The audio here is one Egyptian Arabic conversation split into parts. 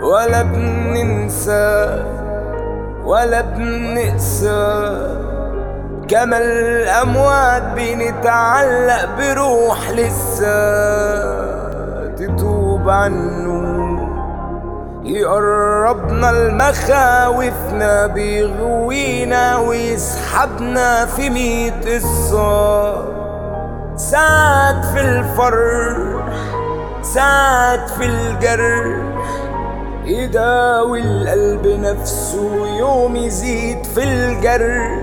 ولا بننسى ولا بنقسى كما الأموات بنتعلق بروح لسه تتوب عنه يقربنا المخاوفنا بيغوينا ويسحبنا في ميت قصة ساعات في الفرح ساعات في الجرح يداوي القلب نفسه يوم يزيد في الجرح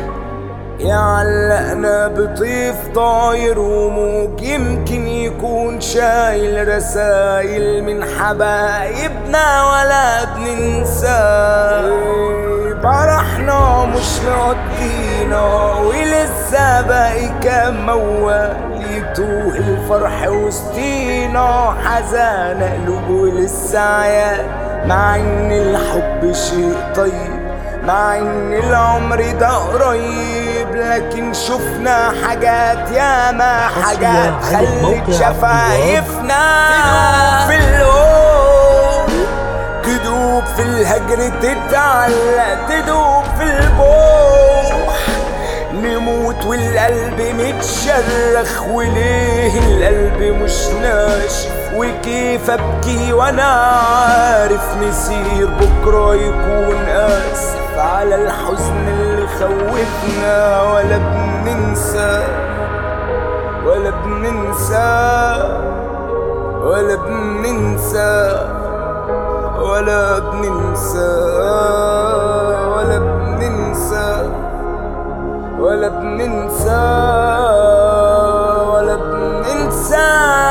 يعلقنا بطيف طاير وموج يمكن يكون شايل رسايل من حبايبنا ولا بننساه فرحنا مش مقضينا ولسه باقي كام موال يتوه الفرح وسطينا حزان قلوب ولسه عيال مع ان الحب شيء طيب مع ان العمر ده قريب لكن شفنا حاجات ياما حاجات على خلت موقع شفايفنا تدوب في القوم تدوب في الهجر تتعلق تدوب في البوح نموت والقلب متشرخ وليه القلب مش ناشف وكيف ابكي وانا عارف مسير بكره يكون اسف على الحزن اللي خوفنا ولا بننسى ولا بننسى ولا بننسى ولا بننسى ولا بننسى ولا بننسى ولا بننسى